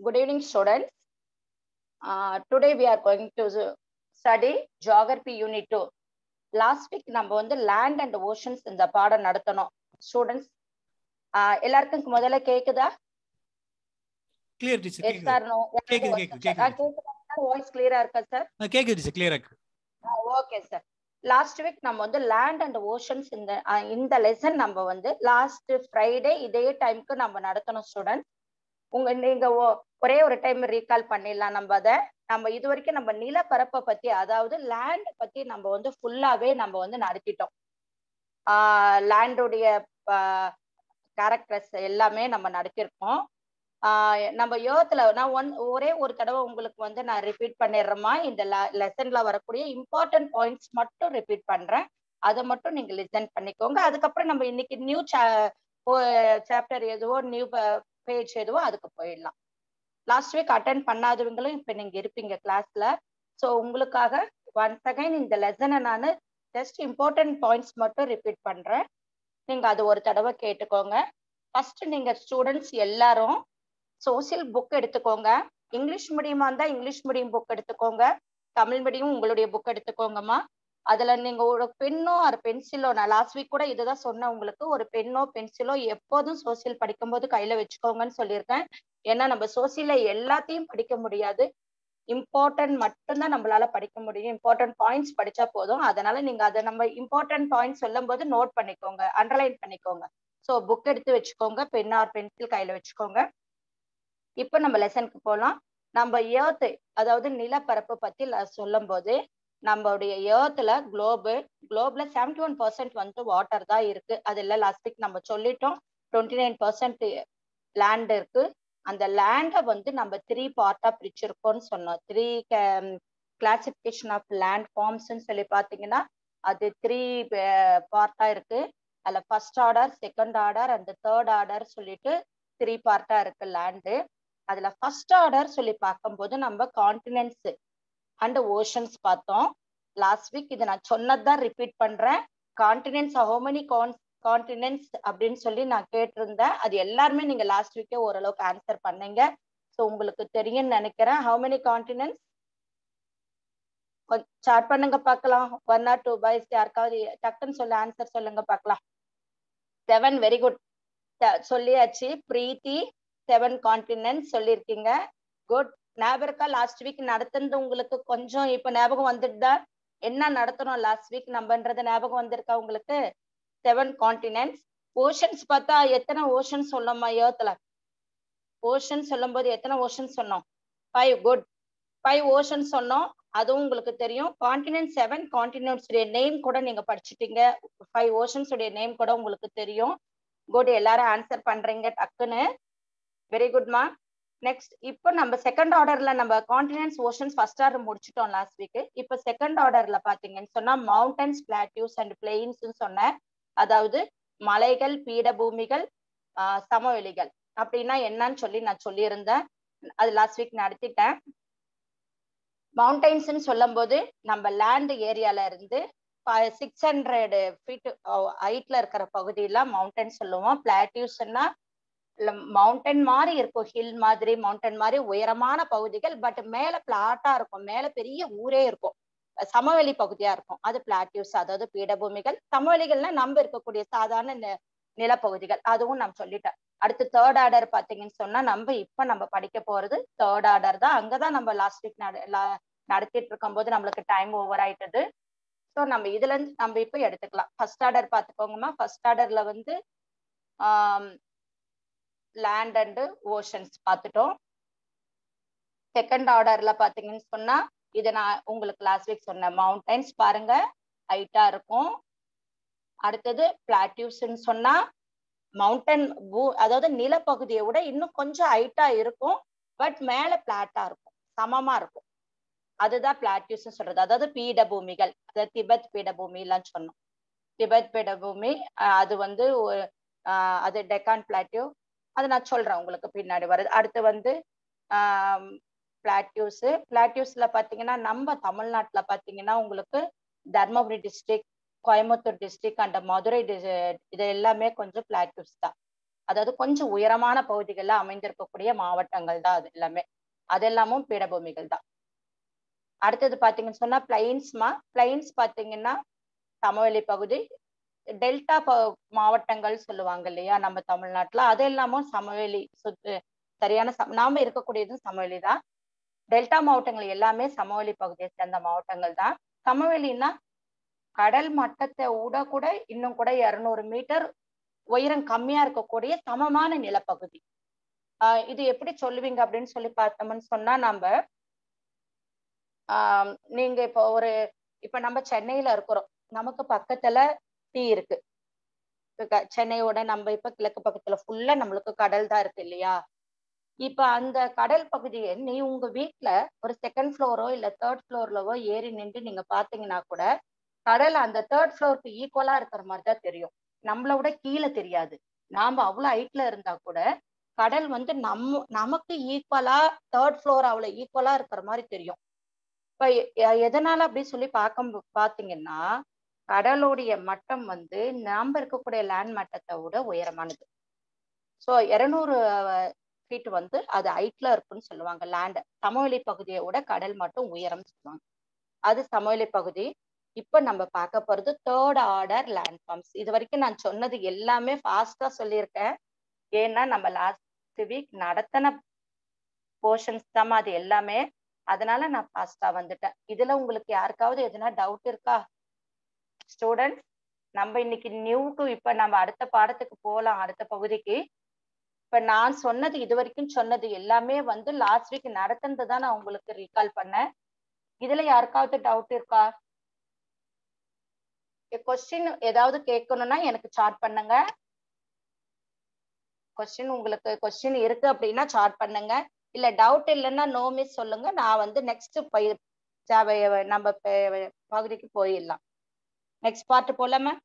Good evening, students. Uh, today we are going to study Geography Unit 2. Last week நம்ம வந்து land and oceans இந்த பாடம் நடத்தணும் students எல்லாருக்கும் முதல்ல கேக்குதா clear teacher yes sir no கேக்குது, கேக்குது, கேக்குது. வாய்ஸ் கிளியரா இருக்கா சார் கேக்குது டீச்சர் கிளியரா இருக்கு ஓகே சார் லாஸ்ட் வீக் நம்ம வந்து லேண்ட் அண்ட் ஓஷன்ஸ் இந்த அஹ், இந்த லெசன் நம்ம வந்து லாஸ்ட் ஃப்ரைடே இதே டைம்க்கு நம்ம நடத்தணும் ஸ்டூடெண்ட் உங்க நீங்க ஒ- ஒரே ஒரு டைம் ரீகால் பண்ணிடலாம் நம்ம அதை நம்ம இது வரைக்கும் நம்ம நிலப்பரப்பை பத்தி அதாவது லேண்ட் பத்தி நம்ம வந்து ஃபுல்லாவே நம்ம வந்து நடத்திட்டோம் லேண்டுடைய கேரக்டர்ஸ் எல்லாமே நம்ம நடத்திருக்கோம் ஆஹ் நம்ம யோகத்துல நான் ஒன் ஒரே ஒரு தடவை உங்களுக்கு வந்து நான் ரிப்பீட் பண்ணிடுறேமா இந்த லெசன்ல வரக்கூடிய இம்பார்ட்டன்ட் பாயிண்ட்ஸ் மட்டும் ரிப்பீட் பண்றேன் அதை மட்டும் நீங்க லிசன் பண்ணிக்கோங்க அதுக்கப்புறம் நம்ம இன்னைக்கு நியூ சாப்டர் எதுவோ நியூ பேஜ் எதுவோ அதுக்கு போயிடலாம் லாஸ்ட் வீக் அட்டன் பண்ணாதவங்களும் இப்ப நீங்க இருப்பீங்க கிளாஸ்ல ஸோ உங்களுக்காக ஒன்ஸ் அகைன் இந்த லெசனை நான் ஜஸ்ட் இம்பார்ட்டன்ட் பாயிண்ட்ஸ் மட்டும் ரிப்பீட் பண்றேன் நீங்க அது ஒரு தடவை கேட்டுக்கோங்க ஃபர்ஸ்ட் நீங்க ஸ்டூடெண்ட்ஸ் எல்லாரும் சோசியல் புக் எடுத்துக்கோங்க இங்கிலீஷ் மீடியமா இருந்தா இங்கிலீஷ் மீடியம் புக் எடுத்துக்கோங்க தமிழ் மீடியம் உங்களுடைய புக் எடுத்துக்கோங்கம்மா அதுல நீங்க ஒரு பென்னோ ஒரு பென்சிலோ நான் லாஸ்ட் வீக் கூட இதுதான் சொன்னேன் உங்களுக்கு ஒரு பென்னோ பென்சிலோ எப்போதும் சோசியல் படிக்கும்போது கையில வச்சுக்கோங்கன்னு சொல்லியிருக்கேன் ஏன்னா நம்ம சோசியல்ல எல்லாத்தையும் படிக்க முடியாது இம்பார்ட்டன்ட் மட்டும்தான் நம்மளால படிக்க முடியும் இம்பார்ட்டன்ட் பாயிண்ட்ஸ் படிச்சா போதும் அதனால நீங்க அதை நம்ம இம்பார்ட்டன்ட் பாயிண்ட்ஸ் சொல்லும் போது நோட் பண்ணிக்கோங்க அண்டர்லைன் பண்ணிக்கோங்க ஸோ புக் எடுத்து வச்சுக்கோங்க பென் ஆர் பென்சில் கையில வச்சுக்கோங்க இப்போ நம்ம லெசனுக்கு போகலாம் நம்ம ஏர்த்து அதாவது நிலப்பரப்பு பத்தி சொல்லும் போது நம்மளுடைய ஏர்த்ல குளோபு குளோப்ல செவன்டி ஒன் பர்சன்ட் வந்து வாட்டர் தான் இருக்கு அது இல்லை லாஸ்ட் வீக் நம்ம சொல்லிட்டோம் டுவெண்ட்டி நைன் பர்சன்ட் லேண்ட் இருக்கு அந்த லேண்டை வந்து நம்ம த்ரீ பார்ட்டா பிரிச்சிருக்கோம்னு சொன்னோம் த்ரீ கிளாசிபிகேஷன் ஆஃப் லேண்ட் ஃபார்ம்ஸ்ன்னு சொல்லி பார்த்தீங்கன்னா அது த்ரீ பார்ட்டா இருக்கு அதில் first order second order and third order சொல்லிட்டு த்ரீ பார்ட்டா இருக்கு லேண்டு அதுல ஃபர்ஸ்ட் ஆர்டர் சொல்லி பார்க்கும்போது நம்ம கான்டினென்ட்ஸ் அண்ட் ஓஷன்ஸ் பார்த்தோம் லாஸ்ட் வீக் இதை நான் சொன்னதுதான் ரிப்பீட் பண்றேன் கான்டினென்ட்ஸ் ஹோ மெனி கான் கான்டினென்ட்ஸ் அப்படின்னு சொல்லி நான் கேட்டிருந்தேன் அது எல்லாருமே நீங்க லாஸ்ட் வீக்கே ஓரளவுக்கு ஆன்சர் பண்ணீங்க ஸோ உங்களுக்கு தெரியும்னு நினைக்கிறேன் ஹவு மெனி கான்டினென்ட்ஸ் ஸ்டார்ட் பண்ணுங்க பார்க்கலாம் ஒன் ஆர் டூ பாய்ஸ் யாருக்காவது டக்குன்னு சொல்லி ஆன்சர் சொல்லுங்க பார்க்கலாம் செவன் வெரி குட் சொல்லியாச்சு பிரீத்தி செவன் கான்டினென்ட் சொல்லியிருக்கீங்க குட் ஞாபகம் இருக்கா லாஸ்ட் வீக் நடத்துனது உங்களுக்கு கொஞ்சம் இப்ப ஞாபகம் வந்துட்டுதா என்ன நடத்தணும் லாஸ்ட் வீக் நம்மன்றது ஞாபகம் வந்திருக்கா உங்களுக்கு செவன் கான்டினென்ட்ஸ் ஓஷன்ஸ் பார்த்தா எத்தனை ஓஷன் சொல்லணுமா ஏர்த்ல ஓஷன் சொல்லும் போது எத்தனை ஓஷன் சொன்னோம் ஃபைவ் குட் ஃபைவ் ஓஷன் சொன்னோம் அதுவும் உங்களுக்கு தெரியும் கான்டினென்ட் செவன் கான்டினென்ட்ஸ் உடைய நேம் கூட நீங்க படிச்சுட்டீங்க ஃபைவ் ஓஷன்ஸ் உடைய நேம் கூட உங்களுக்கு தெரியும் குட் எல்லாரும் ஆன்சர் பண்றீங்க டக்குன்னு வெரி குட்மா நெக்ஸ்ட் இப்போ நம்ம செகண்ட் ஆர்டர்ல நம்ம கான்டினென்ட்ஸ் ஓஷன்ஸ் ஃபர்ஸ்ட் ஆர்டர் முடிச்சிட்டோம் லாஸ்ட் வீக் இப்போ செகண்ட் ஆர்டர்ல பாத்தீங்கன்னு சொன்னா மவுண்டன்ஸ் பிளாட்யூஸ் அண்ட் பிளெயின்ஸ் சொன்னேன் அதாவது மலைகள் பீடபூமிகள் ஆஹ் சமவெளிகள் அப்படின்னா என்னன்னு சொல்லி நான் சொல்லியிருந்தேன் அது லாஸ்ட் வீக் நடத்திட்டேன் மவுண்டைன்ஸ்ன்னு சொல்லும் போது நம்ம லேண்ட் ஏரியால இருந்து சிக்ஸ் ஹண்ட்ரட் ஃபீட் ஹைட்ல இருக்கிற பகுதியில மவுண்டன் சொல்லுவோம் பிளாட்யூஸ்ன்னா மவுண்டன் மாதிரி இருக்கும் ஹில் மாதிரி மவுண்டன் மாதிரி உயரமான பகுதிகள் பட் மேல பிளாட்டா இருக்கும் மேல பெரிய ஊரே இருக்கும் சமவெளி பகுதியா இருக்கும் அது பிளாட்யூஸ் அதாவது பீடபூமிகள் சமவெளிகள்னா நம்ம இருக்கக்கூடிய சாதாரண நி- நிலப்பகுதிகள் அதுவும் நான் சொல்லிட்டேன் அடுத்து தேர்ட் ஆர்டர் பாத்தீங்கன்னு சொன்னா நம்ம இப்ப நம்ம படிக்க போறது தேர்ட் ஆர்டர் தான் அங்கதான் நம்ம லாஸ்ட் வீக் நடத்திட்டு இருக்கும் போது நம்மளுக்கு டைம் ஓவர் ஆயிட்டது ஸோ நம்ம இதுல இருந்து நம்ம இப்ப எடுத்துக்கலாம் ஃபர்ஸ்ட் ஆர்டர் பாத்துக்கோங்கம்மா ஃபர்ஸ்ட் ஆர்டர்ல வந்து லேண்ட் அண்ட் ஓஷன்ஸ் பார்த்துட்டோம் செகண்ட் ஆர்டர்ல பாத்தீங்கன்னு சொன்னா இது நான் உங்களுக்கு லாஸ்ட் வீக் சொன்னேன் மவுண்டைன்ஸ் பாருங்க ஹைட்டா இருக்கும் அடுத்தது பிளாட்யூஸ்ன்னு சொன்னா மவுண்டன் பூ அதாவது நிலப்பகுதியை விட இன்னும் கொஞ்சம் ஹைட்டா இருக்கும் பட் மேல பிளாட்டா இருக்கும் சமமா இருக்கும் அதுதான் பிளாட்யூஸ் சொல்றது அதாவது பீடபூமிகள் அதாவது திபெத் பீடபூமி எல்லாம் சொன்னோம் திபெத் பீடபூமி அஹ் அது வந்து ஒரு ஆஹ் அது டெக்கான் பிளாட்யூ அது நான் சொல்றேன் உங்களுக்கு பின்னாடி வருது அடுத்து வந்து பிளாட்யூஸ் பிளாட்யூஸ்ல பாத்தீங்கன்னா நம்ம தமிழ்நாட்டுல பாத்தீங்கன்னா உங்களுக்கு Dharmapuri district Coimbatore district and Madurai dis- இது எல்லாமே கொஞ்சம் பிளாட்யூஸ் தான் அதாவது கொஞ்சம் உயரமான பகுதிகளில் அமைந்திருக்கக்கூடிய மாவட்டங்கள் தான் அது எல்லாமே அது எல்லாமும் பீடபூமிகள் தான் அடுத்தது பாத்தீங்கன்னு சொன்னா பிளைன்ஸ்மா பிளைன்ஸ் பாத்தீங்கன்னா சமவெளி பகுதி டெல்டா ப மாவட்டங்கள் சொல்லுவாங்க இல்லையா நம்ம தமிழ்நாட்டுல அது எல்லாமும் சமவெளி சுத்து சரியான சம நாம இருக்கக்கூடியதும் சமவெளி தான் டெல்டா மாவட்டங்கள் எல்லாமே சமவெளி பகுதியை சேர்ந்த மாவட்டங்கள் தான் சமவெளின்னா கடல் மட்டத்தை விட கூட இன்னும் கூட இருநூறு மீட்டர் உயரம் கம்மியா இருக்கக்கூடிய சமமான நிலப்பகுதி ஆஹ் இது எப்படி சொல்லுவீங்க அப்படின்னு சொல்லி பார்த்தோம்னு சொன்னா நம்ம ஆஹ் நீங்க இப்போ ஒரு இப்ப நம்ம சென்னையில இருக்கிறோம் நமக்கு பக்கத்துல டீ இருக்கு சென்னையோட நம்ம இப்ப கிழக்கு பக்கத்துல ஃபுல்லா நம்மளுக்கு கடல் தான் இருக்கு இல்லையா இப்ப அந்த கடல் பகுதியை நீ உங்க வீட்டுல ஒரு செகண்ட் ஃப்ளோரோ இல்ல தேர்ட் ஃப்ளோர்லவோ ஏறி நின்று நீங்க பாத்தீங்கன்னா கூட கடல் அந்த தேர்ட் ஃப்ளோருக்கு ஈக்குவலா இருக்கிற மாதிரி தான் தெரியும் நம்மள விட கீழே தெரியாது நாம அவ்வளவு ஹைட்ல இருந்தா கூட கடல் வந்து நம்ம நமக்கு ஈக்குவலா தேர்ட் ஃப்ளோர் அவ்வளவு ஈக்குவலா இருக்கிற மாதிரி தெரியும் இப்ப எதனால அப்படி சொல்லி பார்க்க பாத்தீங்கன்னா கடலுடைய மட்டம் வந்து நாம இருக்கக்கூடிய லேண்ட் மட்டத்தை விட உயரமானது ஸோ இருநூறு ஃபீட் வந்து அது ஹைட்ல இருக்குன்னு சொல்லுவாங்க லேண்ட் சமவெளி பகுதியை விட கடல் மட்டும் உயரம் சொல்லுவாங்க அது சமவெளி பகுதி இப்ப நம்ம பார்க்க போறது தேர்ட் ஆர்டர் லேண்ட் ஃபார்ம்ஸ் இது வரைக்கும் நான் சொன்னது எல்லாமே ஃபாஸ்டா சொல்லியிருக்கேன் ஏன்னா நம்ம லாஸ்ட் வீக் நடத்தின போர்ஷன்ஸ் தான் அது எல்லாமே அதனால நான் ஃபாஸ்டா வந்துட்டேன் இதுல உங்களுக்கு யாருக்காவது எதுனா டவுட் இருக்கா ஸ்டூடெண்ட்ஸ் நம்ம இன்னைக்கு நியூ டு இப்ப நம்ம அடுத்த பாடத்துக்கு போகலாம் அடுத்த பகுதிக்கு இப்ப நான் சொன்னது இது வரைக்கும் சொன்னது எல்லாமே வந்து லாஸ்ட் வீக் நடத்துனது தான் நான் உங்களுக்கு ரீகால் பண்ணேன் இதுல யாருக்காவது டவுட் இருக்கா கொஸ்டின் ஏதாவது கேட்கணும்னா எனக்கு சார்ட் பண்ணுங்க கொஸ்டின் உங்களுக்கு கொஸ்டின் இருக்கு அப்படின்னா சார்ட் பண்ணுங்க இல்ல டவுட் இல்லைன்னா நோ மிஸ் சொல்லுங்க நான் வந்து நெக்ஸ்ட் நம்ம பகுதிக்கு போயிடலாம் நெக்ஸ்ட் பார்ட் போலாமா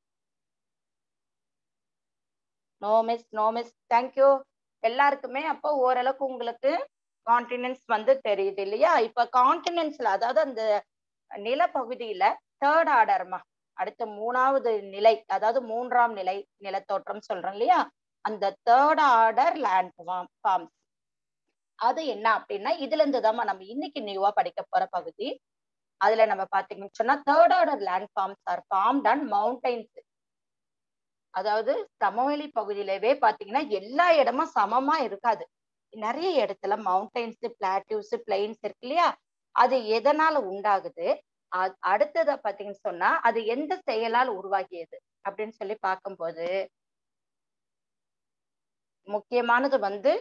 no miss no miss thank you எல்லாருக்குமே அப்போ ஓரளவுக்கு உங்களுக்கு கான்டினென்ஸ் வந்து தெரியுது இல்லையா இப்ப கான்டினென்ட்ஸ்ல அதாவது அந்த நிலப்பகுதியில தேர்ட் ஆர்டர்மா அடுத்த மூணாவது நிலை அதாவது மூன்றாம் நிலை நிலத்தோற்றம் சொல்றோம் இல்லையா அந்த தேர்ட் ஆர்டர் லேண்ட் ஃபார்ம்ஸ் அது என்ன அப்படின்னா இதுல இருந்து தான் நம்ம இன்னைக்கு நியூவா படிக்க போற பகுதி அதுல நம்ம பாத்தீங்கன்னு சொன்னா third order land forms are formed and mountains அதாவது சமவெளி பகுதியிலவே பாத்தீங்கன்னா எல்லா இடமும் சமமா இருக்காது நிறைய இடத்துல மவுண்டைன்ஸ் பிளாட்டிவ்ஸ் பிளைன்ஸ் இருக்கு இல்லையா அது எதனால உண்டாகுது அடுத்தத பாத்தீங்கன்னு சொன்னா அது எந்த செயலால் உருவாகியது அப்படின்னு சொல்லி பார்க்கும்போது முக்கியமானது வந்து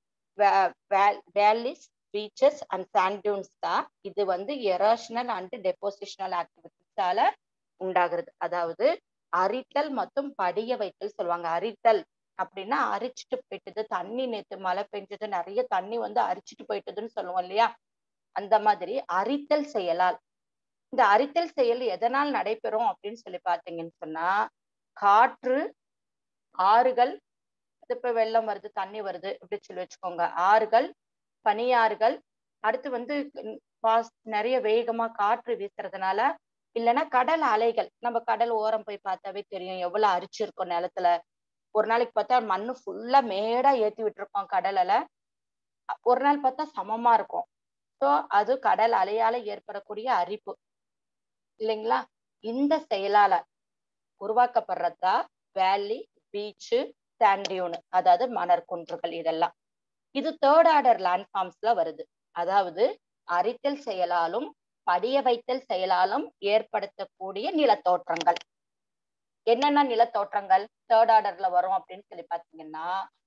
வேலிஸ் பீச்சஸ் அண்ட் சாண்ட்யூன்ஸ் தான் இது வந்து எரோஷனல் அண்ட் டெபோசிஷனல் ஆக்டிவிட்டிஸால உண்டாகிறது அதாவது அரித்தல் மற்றும் படிய வைத்தல் சொல்லுவாங்க அரித்தல் அப்படின்னா அரிச்சிட்டு போயிட்டது தண்ணி நேத்து மழை பெஞ்சது நிறைய தண்ணி வந்து அரிச்சிட்டு போயிட்டதுன்னு சொல்லுவோம் இல்லையா அந்த மாதிரி அரித்தல் செயலால் இந்த அரித்தல் செயல் எதனால் நடைபெறும் அப்படின்னு சொல்லி பாத்தீங்கன்னு சொன்னா காற்று ஆறுகள் இப்ப வெள்ளம் வருது தண்ணி வருது இப்படி சொல்லி வச்சுக்கோங்க ஆறுகள் பனியாறுகள் அடுத்து வந்து நிறைய வேகமா காற்று வீசுறதுனால இல்லைன்னா கடல் அலைகள் நம்ம கடல் ஓரம் போய் பார்த்தாவே தெரியும் எவ்வளவு அரிச்சிருக்கும் நிலத்துல ஒரு நாளைக்கு பார்த்தா மண்ணு ஃபுல்லா மேடா ஏத்தி விட்டுருக்கோம் கடலில் ஒரு நாள் பார்த்தா சமமா இருக்கும் ஸோ அது கடல் அலையால ஏற்படக்கூடிய அரிப்பு இல்லைங்களா இந்த செயலால உருவாக்கப்படுறதா வேலி பீச்சு சாண்டியூன் அதாவது மணற்குன்றுகள் இதெல்லாம் இது தேர்ட் ஆர்டர் லேண்ட் ஃபார்ம்ஸ்ல வருது அதாவது அரித்தல் செயலாலும் படிய வைத்தல் செயலாலும் ஏற்படுத்தக்கூடிய நிலத்தோற்றங்கள் என்னென்ன நிலத்தோற்றங்கள் தேர்ட் ஆர்டர்ல வரும் அப்படின்னு சொல்லி பாத்தீங்கன்னா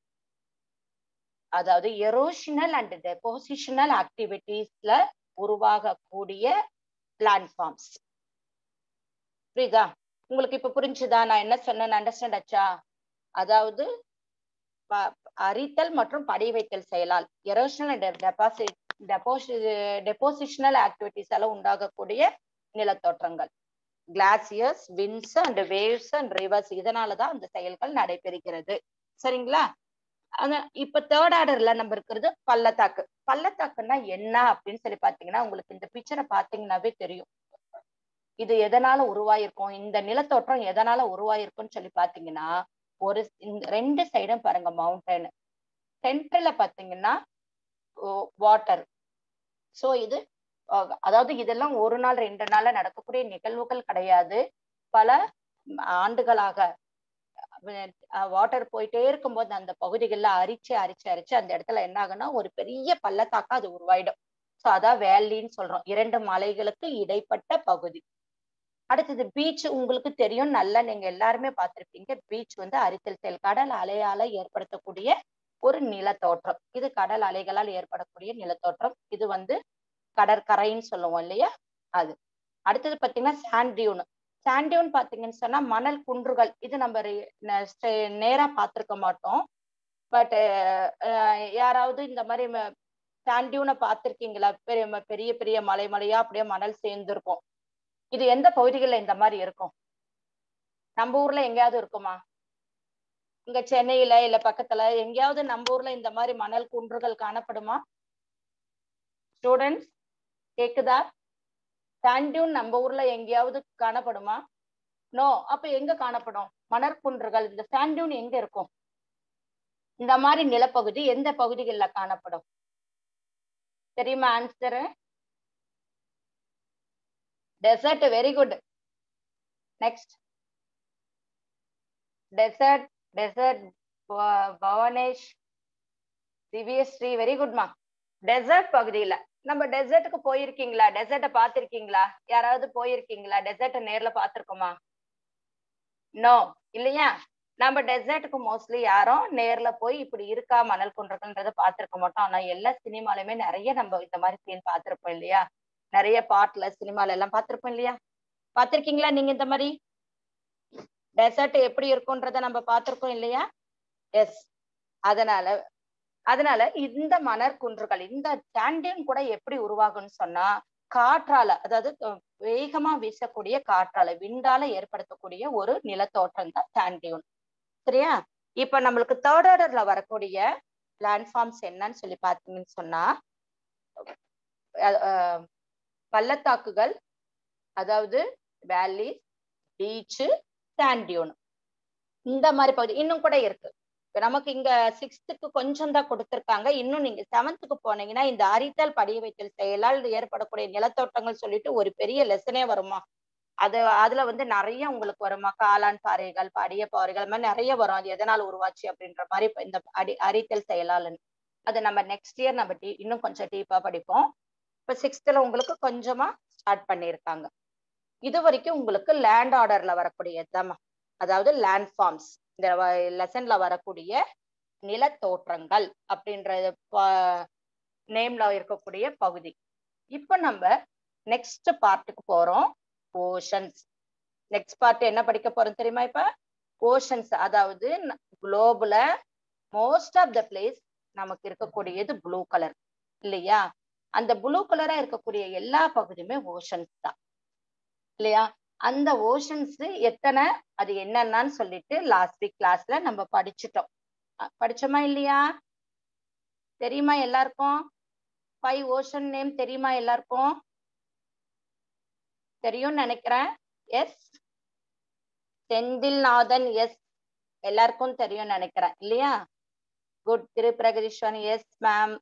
அதாவது எரோஷனல் அண்ட் டெபோசிஷனல் ஆக்டிவிட்டீஸ்ல உருவாகக்கூடிய பிளாட்ஃபார்ம்ஸ் புரியுதா உங்களுக்கு இப்ப புரிஞ்சுதா நான் என்ன சொன்னேன் அண்டர்ஸ்டாண்ட் ஆச்சா அதாவது அரித்தல் மற்றும் படி வைத்தல் செயலால் எரோஷனல் டெபாசிட் டெபோசி டெபோசிஷனல் ஆக்டிவிட்டிஸால உண்டாகக்கூடிய நிலத்தோற்றங்கள் glaciers winds and waves and rivers இதனாலதான் அந்த செயல்கள் நடைபெறுகிறது சரிங்களா அந்த இப்ப தேர்ட் ஆர்டர்ல நம்ம இருக்கிறது பள்ளத்தாக்கு பள்ளத்தாக்குன்னா என்ன அப்படின்னு சொல்லி பாத்தீங்கன்னா உங்களுக்கு இந்த பிக்சரை பாத்தீங்கன்னாவே தெரியும் இது எதனால உருவாயிருக்கும் இந்த நிலத்தோற்றம் எதனால உருவாயிருக்கும்னு சொல்லி பாத்தீங்கன்னா ஒரு இந்த ரெண்டு சைடும் பாருங்க மவுண்டன் சென்டர்ல பாத்தீங்கன்னா வாட்டர் சோ இது அஹ், அதாவது இதெல்லாம் ஒரு நாள் ரெண்டு நாள்ல நடக்கக்கூடிய நிகழ்வுகள் கிடையாது பல ம், ஆண்டுகளாக வாட்டர் போயிட்டே இருக்கும்போது அந்த பகுதிகளில் அரிச்சு அரிச்சு அரிச்சு அந்த இடத்துல என்ன ஆகும்னா ஒரு பெரிய பள்ளத்தாக்கா அது உருவாயிடும் ஸோ அதான் வேலின்னு சொல்றோம் இரண்டு மலைகளுக்கு இடைப்பட்ட பகுதி அடுத்தது பீச் உங்களுக்கு தெரியும் நல்லா நீங்க எல்லாருமே பார்த்திருப்பீங்க பீச் வந்து அரித்தல் செயல் கடல் அலையால ஏற்படுத்தக்கூடிய ஒரு நிலத்தோற்றம் இது கடல் அலைகளால் ஏற்படக்கூடிய நிலத்தோற்றம் இது வந்து கடற்கரைன்னு சொல்லுவோம் இல்லையா அது அடுத்தது பாத்தீங்கன்னா சாண்டியூன் சாண்டியூன் பாத்தீங்கன்னு சொன்னா மணல் குன்றுகள் இது நம்ம re- ந- ஸ்டே- நேரா பார்த்திருக்க மாட்டோம் பட் யாராவது இந்த மாதிரி சாண்டியூனை பார்த்திருக்கீங்களா பெரிய ம- பெரிய பெரிய மலை மலையா அப்படியே மணல் சேர்ந்துருக்கும் இது எந்த பகுதிகளில் இந்த மாதிரி இருக்கும் நம்ம ஊர்ல எங்கேயாவது இருக்குமா இங்க சென்னையில இல்ல பக்கத்துல எங்கேயாவது நம்ம ஊர்ல இந்த மாதிரி மணல் குன்றுகள் காணப்படுமா ஸ்டூடெண்ட்ஸ் கேக்குதா சாண்டியூன் நம்ம ஊர்ல எங்கேயாவது காணப்படுமா நோ அப்ப எங்க காணப்படும் மணற்குன்றுகள் இந்த சாண்டியூன் எங்க இருக்கும் இந்த மாதிரி நிலப்பகுதி எந்த பகுதிகளில் காணப்படும் தெரியுமா answer desert very good next desert desert Bhavanesh Divyashree very குட்மா டெசர்ட் பகுதியில நம்ம டெசர்ட்டுக்கு போயிருக்கீங்களா டெசர்ட்டை பார்த்திருக்கீங்களா யாராவது போயிருக்கீங்களா டெசர்ட்டை நேர்ல பார்த்திருக்கோமா நோ இல்லையா நம்ம டெசர்ட்டுக்கு மோஸ்ட்லி யாரும் நேர்ல போய் இப்படி இருக்கா மணல் குன்றுகள்ன்றத பார்த்திருக்க மாட்டோம் ஆனா எல்லா சினிமாலுமே நிறைய நம்ம இந்த மாதிரி சீன் பார்த்திருப்போம் இல்லையா நிறைய பாட்டுல சினிமால எல்லாம் பார்த்திருப்போம் இல்லையா பார்த்திருக்கீங்களா நீங்க இந்த மாதிரி டெசர்ட் எப்படி இருக்கும்ன்றத நம்ம பார்த்திருக்கோம் இல்லையா எஸ் அதனால அதனால இந்த மணற்குன்றுகள் இந்த சாண்டியன் கூட எப்படி உருவாகும்னு சொன்னா காற்றால அதாவது அஹ், வேகமா வீசக்கூடிய காற்றால விண்டால ஏற்படுத்தக்கூடிய ஒரு நிலத்தோற்றம் தான் சாண்டியூன் சரியா இப்ப நம்மளுக்கு தேர்ட் ஆர்டர்ல வரக்கூடிய லேண்ட்ஃபார்ம்ஸ் என்னன்னு சொல்லி பார்த்தீங்கன்னு சொன்னா அஹ், அஹ், பள்ளத்தாக்குகள் அதாவது வேலி பீச்சு சாண்டியூன் இந்த மாதிரி பகுதி இன்னும் கூட இருக்கு இப்ப நமக்கு இங்க சிக்ஸ்த்துக்கு கொஞ்சம் தான் கொடுத்திருக்காங்க இன்னும் நீங்க செவன்த்துக்கு போனீங்கன்னா இந்த அரித்தல் படிய வைத்தல் செயலால் ஏற்படக்கூடிய நிலத்தோட்டங்கள் சொல்லிட்டு ஒரு பெரிய லெசனே வருமா அது அதுல வந்து நிறைய உங்களுக்கு வருமா காளான் பாறைகள் படிய பாறைகள் மாதிரி நிறைய வரும் அது எதனால் உருவாச்சு அப்படின்ற மாதிரி இப்ப இந்த அடி அரித்தல் செயலாளன் அது நம்ம நெக்ஸ்ட் இயர் நம்ம டீ இன்னும் கொஞ்சம் டீப்பா படிப்போம் இப்ப சிக்ஸ்த்ல உங்களுக்கு கொஞ்சமா ஸ்டார்ட் பண்ணியிருக்காங்க இது வரைக்கும் உங்களுக்கு லேண்ட் ஆர்டர்ல வரக்கூடியதுதான் அதாவது லேண்ட் ஃபார்ம்ஸ் இந்த லெசன்ல வரக்கூடிய நிலத்தோற்றங்கள் அப்படின்ற நேம்ல இருக்கக்கூடிய பகுதி இப்ப நம்ம நெக்ஸ்ட் பார்ட்டுக்கு போறோம் ஓஷன்ஸ் நெக்ஸ்ட் பார்ட் என்ன படிக்க போறோம் தெரியுமா இப்ப ஓஷன்ஸ் அதாவது குளோபுல மோஸ்ட் ஆஃப் த பிளேஸ் நமக்கு இருக்கக்கூடியது ப்ளூ கலர் இல்லையா அந்த ப்ளூ கலரா இருக்கக்கூடிய எல்லா பகுதியுமே ஓஷன்ஸ் தான் இல்லையா அந்த ஓஷன்ஸ் எத்தனை அது என்னென்னு சொல்லிட்டு லாஸ்ட் வீக் கிளாஸ்ல நம்ம படிச்சுட்டோம் அஹ் படிச்சோமா இல்லையா தெரியுமா எல்லாருக்கும் ஃபைவ் ஓஷன் நேம் தெரியுமா எல்லாருக்கும் தெரியும்னு நினைக்கிறேன் எஸ் செந்தில்நாதன் எஸ் எல்லாருக்கும் தெரியும்னு நினைக்கிறேன் இல்லையா குட் திருப்பிரகதீஸ்வரன் எஸ் மேம்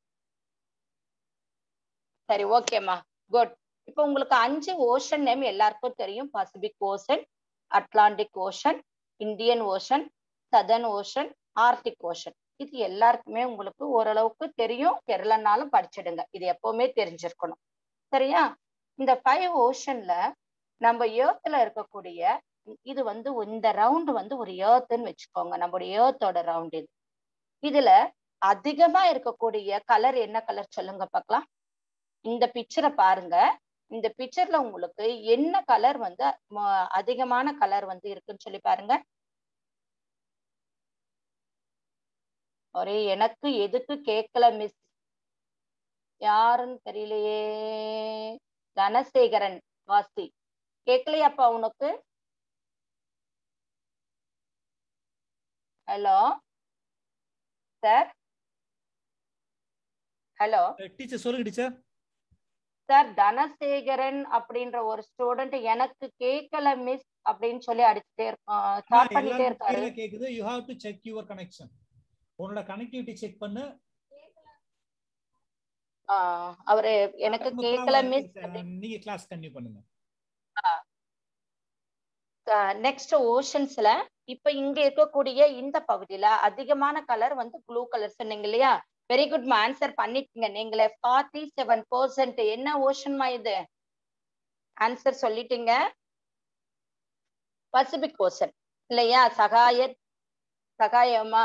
சரி ஓகேம்மா குட் இப்போ உங்களுக்கு அஞ்சு ஓஷன் நேம் எல்லாருக்கும் தெரியும் Pacific Ocean Atlantic ocean Indian Ocean Southern Ocean Arctic Ocean இது எல்லாருக்குமே உங்களுக்கு ஓரளவுக்கு தெரியும் தெரியலனாலும் படிச்சிடுங்க இது எப்பவுமே தெரிஞ்சிருக்கணும் சரியா இந்த ஃபைவ் ஓஷன்ல நம்ம ஏர்த்ல இருக்கக்கூடிய இது வந்து இந்த ரவுண்டு வந்து ஒரு ஏர்த்துன்னு வச்சுக்கோங்க நம்மளுடைய ஏர்த்தோட ரவுண்ட் இது இதுல அதிகமா இருக்கக்கூடிய கலர் என்ன கலர் சொல்லுங்க பார்க்கலாம் இந்த பிக்சரை பாருங்க இந்த பிக்சர்ல உங்களுக்கு என்ன கலர் வந்து ம- அதிகமான கலர் வந்து இருக்குன்னு சொல்லி பாருங்க ஒரே எனக்கு எதுக்கு கேட்கல மிஸ் யாருன்னு தெரியலையே தனசேகரன் வாசி கேட்கலையாப்பா உனக்கு ஹலோ சார் ஹலோ டீச்சர் சொல்லுங்க டீச்சர் சார் தனசேகரன் அப்படின்ற ஒரு ஸ்டூடெண்ட் எனக்கு கேட்கல மிஸ் அப்படின்னு சொல்லி அடிச்சுட்டே இருக்கோம் ஸ்டார்ட் பண்ணிட்டே இருக்காரு எல்லாரும் கேக்குது you have to check your connection உன்னோட கனெக்டிவிட்டி செக் பண்ணு ஆஹ் அவரு எனக்கு உங்க கேட்கல problem மிஸ் இருக்கு. நீங்க கிளாஸ் கண்டினியூ பண்ணுங்க நெக்ஸ்ட் ஓஷன்ஸ்ல இப்ப இங்க இருக்கக்கூடிய இந்த பகுதியில அதிகமான கலர் வந்து ப்ளூ கலர் சொன்னீங்க இல்லையா வெரி குட் ஆன்சர் பண்ணிட்டீங்க நீங்களே ஃபார்ட்டி செவன் பர்சன்ட் என்ன ஓஷன்மா இது ஆன்சர் சொல்லிட்டீங்க பசிபிக் ஓஷன் இல்லையா சகாய சகாயமா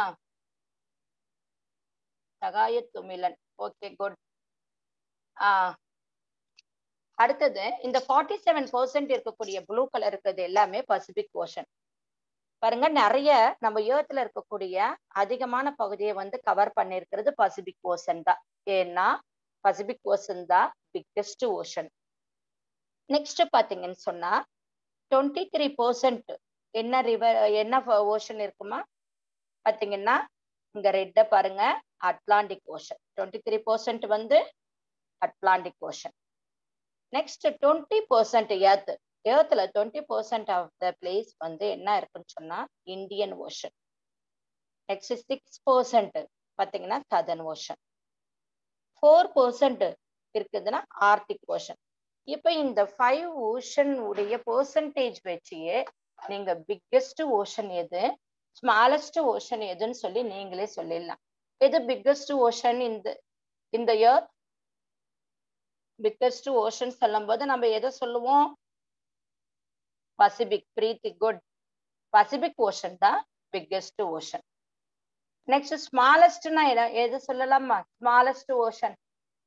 சகாய துமிலன் ஓகே குட் ஆ அடுத்தது இந்த ஃபார்ட்டி செவன் பர்சன்ட் இருக்கக்கூடிய ப்ளூ கலர் இருக்கிறது எல்லாமே பசிபிக் ஓஷன் பாருங்க நிறைய நம்ம ஏர்த்ல இருக்கக்கூடிய அதிகமான பகுதியை வந்து கவர் பண்ணிருக்கிறது பசிபிக் ஓஷன் தான் ஏன்னா பசிபிக் ஓஷன் தான் பிக்கெஸ்ட் ஓஷன் நெக்ஸ்ட் பாத்தீங்கன்னு சொன்னா டுவெண்ட்டி த்ரீ பர்சன்ட் என்ன ரிவர் என்ன ஓஷன் இருக்குமா பாத்தீங்கன்னா இங்க ரெட்ட பாருங்க Atlantic Ocean twenty three percent வந்து Atlantic Ocean next twenty percent earth ஏர்த்ல twenty percent of the place வந்து என்ன இருக்குன்னு சொன்னா Indian Ocean next six percent பாத்தீங்கன்னா சதன் ஓஷன் ஃபோர் பர்சன்ட் இருக்குதுன்னா ஆர்டிக் ஓஷன் இப்ப இந்த ஃபைவ் ஓஷன் உடைய பெர்சன்டேஜ் வச்சியே நீங்க பிக்கெஸ்ட் ஓஷன் எது ஸ்மாலஸ்ட் ஓஷன் எதுன்னு சொல்லி நீங்களே சொல்லிடலாம் எது பிக்கெஸ்ட் ஓஷன் இந்த இந்த இயர் பிக்கெஸ்ட் ஓஷன் சொல்லும் போது நம்ம எதை சொல்லுவோம் Pacific Preethi good Pacific Ocean தான் பிக்கெஸ்ட் ஓஷன் நெக்ஸ்ட் ஸ்மாலஸ்ட்னா எது சொல்லலாமா smallest ocean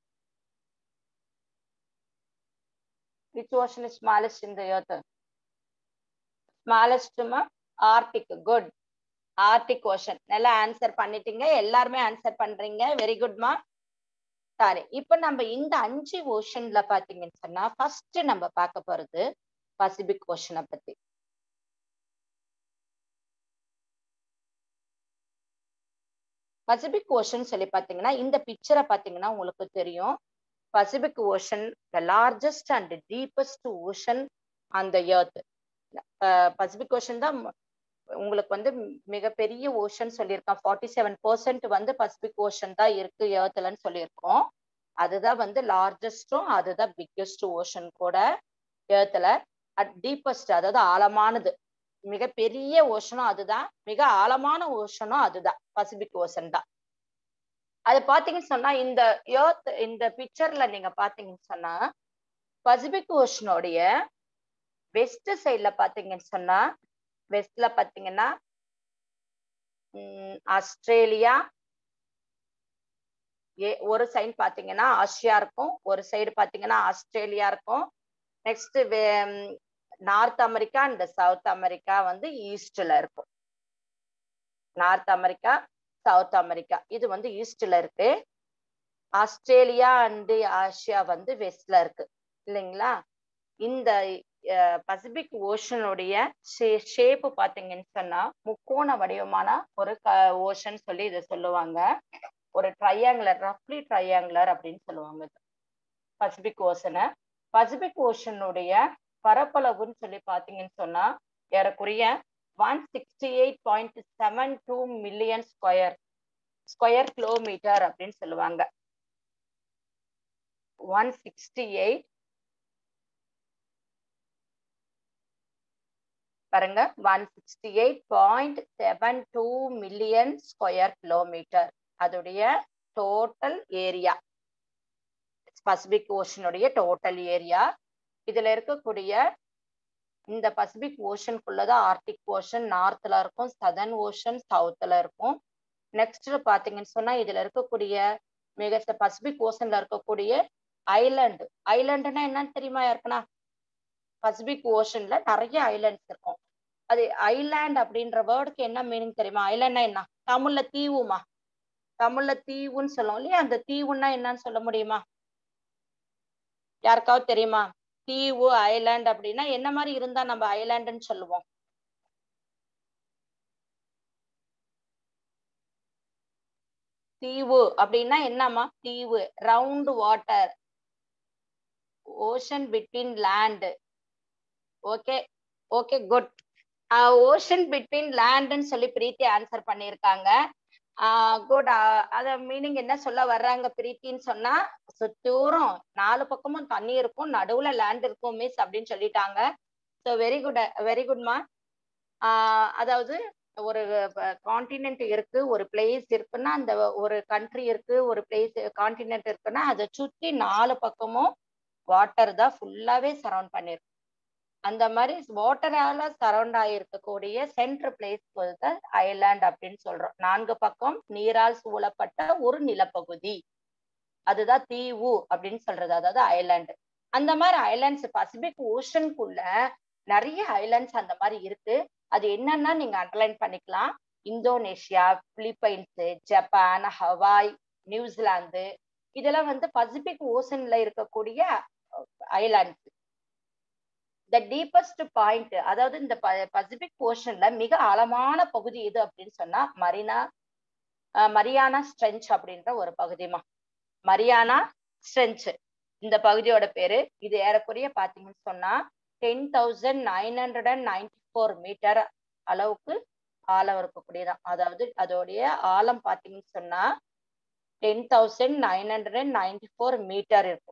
which ocean is smallest இந்த earth ஸ்மாலஸ்ட்மா ஆர்டிக் குட் ஆர்டிக் ஓஷன் நல்லா ஆன்சர் பண்ணிட்டீங்க எல்லாருமே ஆன்சர் பண்றீங்க வெரி குட்மா சாரி இப்ப நம்ம இந்த அஞ்சு ஓஷன்ல பாத்தீங்கன்னு சொன்னா ஃபர்ஸ்ட் நம்ம பார்க்க போறது பசிபிக் ஓஷனை பத்தி பசிபிக் ஓஷன் சொல்லி பாத்தீங்கன்னா இந்த பிக்சரை பாத்தீங்கன்னா உங்களுக்கு தெரியும் Pacific Ocean the largest and deepest ocean அந்த எர்த் பசிபிக் ஓஷன் தான் உங்களுக்கு வந்து மிகப்பெரிய ஓஷன் சொல்லியிருக்கோம் ஃபார்ட்டி செவன் பர்சன்ட் வந்து பசிபிக் ஓஷன் தான் இருக்கு ஏர்த்லன்னு சொல்லியிருக்கோம் அதுதான் வந்து லார்ஜஸ்டும் அதுதான் பிக்கெஸ்ட் ஓஷன் கூட ஏர்த்ல டீப்பஸ்ட் அதாவது ஆழமானது மிகப்பெரிய ஓஷனும் அதுதான் மிக ஆழமான ஓஷனும் அதுதான் பசிபிக் ஓஷன் தான் அது பாத்தீங்கன்னு சொன்னா இந்த ஏர்த் இந்த பிக்சர்ல நீங்க பாத்தீங்கன்னு சொன்னா பசிபிக் ஓஷனுடைய வெஸ்ட் சைட்ல பாத்தீங்கன்னு சொன்னா வெஸ்ட்ல பாத்தீங்கன்னா ஆஸ்திரேலியா ஏ ஒரு சைடு பாத்தீங்கன்னா ஆசியா இருக்கும் ஒரு சைடு பாத்தீங்கன்னா ஆஸ்திரேலியா இருக்கும் next North America and South America வந்து ஈஸ்ட்ல இருக்கும் நார்த் அமெரிக்கா சவுத் அமெரிக்கா இது வந்து ஈஸ்ட்ல இருக்கு ஆஸ்திரேலியா அண்ட் ஆசியா வந்து வெஸ்ட்ல இருக்கு இல்லைங்களா இந்த பசிபிக் ஓஷனுடைய ஷேப் பாத்தீங்கன்னு சொன்னா முக்கோண வடிவமான ஒரு க ஓஷன் சொல்லி இதை சொல்லுவாங்க ஒரு ட்ரையாங்குலர் ரஃப்லி ட்ரையாங்குலர் அப்படின்னு சொல்லுவாங்க பசிபிக் ஓஷனை பசிபிக் ஓஷனுடைய பரப்பளவுன்னு சொல்லி பாத்தீங்கன்னு சொன்னா ஏறக்குறைய one sixty eight point seven two million square square kilometre அப்படின்னு சொல்லுவாங்க ஒன் சிக்ஸ்டி எயிட் பாருங்க one sixty eight point seven two million square kilometre அதோடைய டோட்டல் ஏரியா பசிபிக் ஓஷனுடைய டோட்டல் ஏரியா இதுல இருக்கக்கூடிய இந்த பசிபிக் ஓஷனுக்குள்ளதான் ஆர்டிக் ஓஷன் நார்த்ல இருக்கும் சதர்ன் ஓஷன் சவுத்ல இருக்கும் நெக்ஸ்ட் பாத்தீங்கன்னு சொன்னா இதுல இருக்கக்கூடிய மிக பசிபிக் ஓஷன்ல இருக்கக்கூடிய ஐலாண்டு ஐலாண்டுனா என்னன்னு தெரியுமா யாருக்குன்னா பசிபிக் ஓஷன்ல நிறைய ஐலாண்ட்ஸ் இருக்கும் அது ஐலாண்ட் அப்படின்ற வேர்டுக்கு என்ன மீனிங் தெரியுமா ஐலாண்ட்னா என்ன தமிழ்ல தீவுமா தமிழ்ல தீவுன்னு சொல்லுவோம் இல்லையா அந்த தீவுன்னா என்னன்னு சொல்ல முடியுமா யாருக்காவது தெரியுமா தீவு ஐலாண்ட் அப்படின்னா என்ன மாதிரி இருந்தா நம்ம ஐலாண்டுன்னு சொல்லுவோம் தீவு அப்படின்னா என்னம்மா தீவு round water ocean between land okay okay good ocean between லேண்ட்னு சொல்லி பிரீத்தி ஆன்சர் பண்ணியிருக்காங்க குட் அத மீனிங் என்ன சொல்ல வர்றாங்க பிரீத்தின்னு சொன்னா சுத்தூரம் நாலு பக்கமும் தண்ணி இருக்கும் நடுவுல லேண்ட் இருக்கும் மிஸ் அப்படின்னு சொல்லிட்டாங்க ஸோ வெரி குட் வெரி குட்மா அதாவது ஒரு காண்டினென்ட் இருக்கு ஒரு பிளேஸ் இருக்குன்னா அந்த ஒரு கண்ட்ரி இருக்கு ஒரு பிளேஸ் காண்டினென்ட் இருக்குன்னா அதை சுத்தி நாலு பக்கமும் வாட்டர் தான் ஃபுல்லாவே சரௌண்ட் பண்ணிருக்கு அந்த மாதிரி வாட்டரால சரௌண்ட் ஆகிருக்கக்கூடிய சென்ட்ரல் பிளேஸ் வந்து ஐலாண்ட் அப்படின்னு சொல்றோம் நான்கு பக்கம் நீரால் சூழப்பட்ட ஒரு நிலப்பகுதி அதுதான் தீவு அப்படின்னு சொல்றது அதாவது ஐலாண்டு அந்த மாதிரி ஐலாண்ட்ஸ் பசிபிக் ஓஷனுக்குள்ள நிறைய ஐலாண்ட்ஸ் அந்த மாதிரி இருக்கு அது என்னன்னா நீங்க அண்டர்லைன் பண்ணிக்கலாம் Indonesia Philippines Japan Hawaii New Zealand இதெல்லாம் வந்து பசிபிக் ஓசன்ல இருக்கக்கூடிய ஐலாண்ட்ஸ் த டீப்பஸ்ட் பாயிண்ட் அதாவது இந்த பசிபிக் ஓஷன்ல மிக ஆழமான பகுதி எது அப்படின்னு சொன்னா மரினா மரியானா ஸ்ட்ரென்ச் அப்படின்ற ஒரு பகுதிமா மரியானா ஸ்ட்ரென்ச் இந்த பகுதியோட பேரு இது ஏறக்குறைய பாத்தீங்கன்னு சொன்னா ten thousand nine hundred and ninety four metre அளவுக்கு ஆழம் இருக்கக்கூடியதான் அதாவது அதோடைய ஆழம் பாத்தீங்கன்னு சொன்னா ten thousand nine hundred and ninety four metre இருக்கும்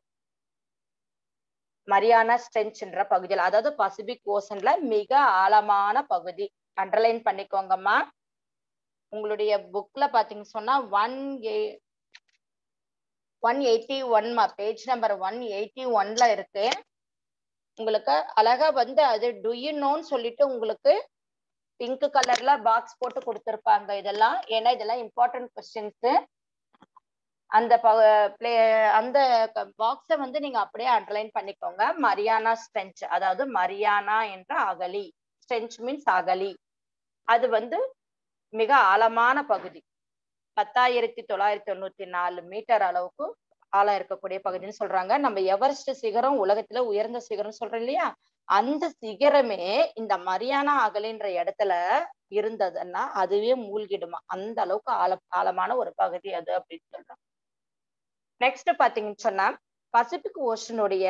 மரியானா ஸ்ட்ரென்ச்ன்ற பகுதியில் அதாவது பசிபிக் ஓசன்ல மிக ஆழமான பகுதி அண்டர்லைன் பண்ணிக்கோங்கம்மா உங்களுடைய புக்ல பாத்தீங்க சொன்னா ஒன் ஏ ஒன் எயிட்டி ஒன்மா பேஜ் நம்பர் ஒன் எயிட்டி ஒன்ல இருக்கு உங்களுக்கு அழகா வந்து அது டுயினோன்னு சொல்லிட்டு உங்களுக்கு பிங்க் கலர்ல பாக்ஸ் போட்டு கொடுத்துருப்பாங்க இதெல்லாம் ஏன்னா இதெல்லாம் இம்பார்ட்டன்ட் கொஸ்டின்ஸ் அந்த பிளே அந்த பாக்ஸை வந்து நீங்க அப்படியே அண்டர்லைன் பண்ணிக்கோங்க மரியானா ஸ்ட்ரென்ச் அதாவது மரியானா என்ற அகலி ஸ்ட்ரென்ச் மீன்ஸ் அகலி அது வந்து மிக ஆழமான பகுதி பத்தாயிரத்தி தொள்ளாயிரத்தி தொண்ணூத்தி நாலு மீட்டர் அளவுக்கு ஆழம் இருக்கக்கூடிய பகுதின்னு சொல்றாங்க நம்ம எவரெஸ்ட் சிகரம் உலகத்துல உயர்ந்த சிகரம் சொல்றோம் இல்லையா அந்த சிகரமே இந்த மரியானா அகலின்ற இடத்துல இருந்ததுன்னா அதுவே மூழ்கிடுமா அந்த அளவுக்கு ஆழ ஆழமான ஒரு பகுதி அது அப்படின்னு சொல்றாங்க நெக்ஸ்ட் பாத்தீங்கன்னு சொன்னா பசிபிக் ஓஷனுடைய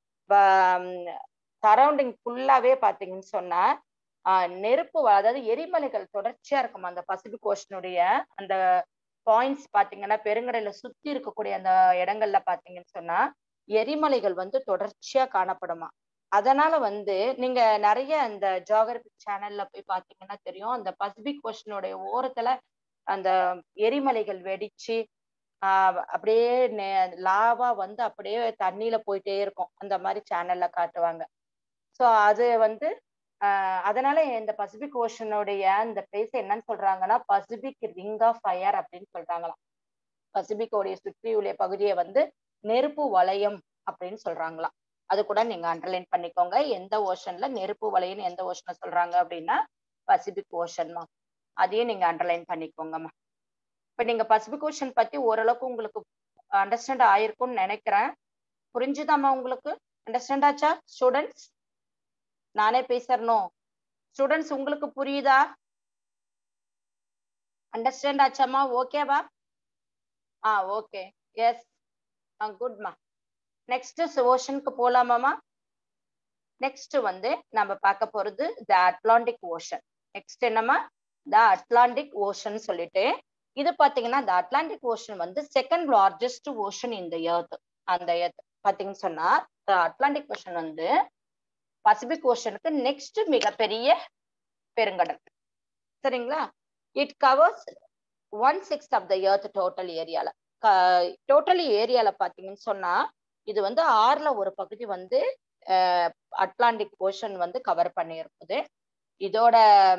சரௌண்டிங் ஃபுல்லாவே பாத்தீங்கன்னு சொன்னா நெருப்பு அதாவது எரிமலைகள் தொடர்ச்சியா இருக்கும் அந்த பசிபிக் ஓஷனுடைய அந்த பாயிண்ட்ஸ் பாத்தீங்கன்னா பெருங்கடல சுத்தி இருக்கக்கூடிய அந்த இடங்கள்ல பாத்தீங்கன்னு சொன்னா எரிமலைகள் வந்து தொடர்ச்சியா காணப்படுமா அதனால வந்து நீங்க நிறைய அந்த ஜியாகிரபிக் சேனல்ல போய் பாத்தீங்கன்னா தெரியும் அந்த பசிபிக் ஓஷனுடைய ஓரத்துல அந்த எரிமலைகள் வெடிச்சு ஆஹ் அப்படியே லாவா வந்து அப்படியே தண்ணியில போயிட்டே இருக்கும் அந்த மாதிரி சேனல்ல காட்டுவாங்க ஸோ அது வந்து ஆஹ் அதனால இந்த பசிபிக் ஓஷனுடைய இந்த பிளேஸ் என்னன்னு சொல்றாங்கன்னா பசிபிக் ரிங் ஆஃப் ஃபயர் அப்படின்னு சொல்றாங்களாம் பசிபிக்கோடைய சுற்றியுள்ள பகுதியை வந்து நெருப்பு வளையம் அப்படின்னு சொல்றாங்களாம் அது கூட நீங்க அண்டர்லைன் பண்ணிக்கோங்க எந்த ஓஷன்ல நெருப்பு வளையம் எந்த ஓஷனை சொல்றாங்க அப்படின்னா பசிபிக் ஓஷன்மா அதையும் நீங்க அண்டர்லைன் பண்ணிக்கோங்கம்மா இப்ப நீங்க பசிபிக் ஓஷன் பத்தி ஓரளவுக்கு உங்களுக்கு அண்டர்ஸ்டாண்ட் ஆயிருக்கும்னு நினைக்கிறேன் புரிஞ்சுதாம்மா உங்களுக்கு அண்டர்ஸ்டாண்ட் ஆச்சா ஸ்டூடெண்ட்ஸ் நானே பேசறணும் ஸ்டூடெண்ட்ஸ் உங்களுக்கு புரியுதா அண்டர்ஸ்டாண்ட் ஆச்சாமா ஓகேவா ஆ ஓகே எஸ் ஆ குட்மா நெக்ஸ்ட் ஓஷனுக்கு போலாமாமா நெக்ஸ்ட் வந்து நம்ம பார்க்க போறது த அட்லாண்டிக் ஓஷன் நெக்ஸ்ட் என்னமா த அட்லாண்டிக் ஓஷன் சொல்லிட்டு இது பாத்தீங்கன்னா த அட்லாண்டிக் ஓஷன் வந்து செகண்ட் லார்ஜஸ்ட் ஓஷன் இந்த எர்த் அந்த எர்த் பாத்தீங்கன்னு சொன்னா த அட்லாண்டிக் ஓஷன் வந்து பசிபிக் ஓஷனுக்கு நெக்ஸ்ட் மிகப்பெரிய பெருங்கடல் சரிங்களா it covers one sixth of the earth total ஏரியால டோட்டல் ஏரியால பாத்தீங்கன்னு சொன்னா இது வந்து ஆறுல ஒரு பகுதி வந்து அட்லாண்டிக் ஓஷன் வந்து கவர் பண்ணியிருக்குது இதோட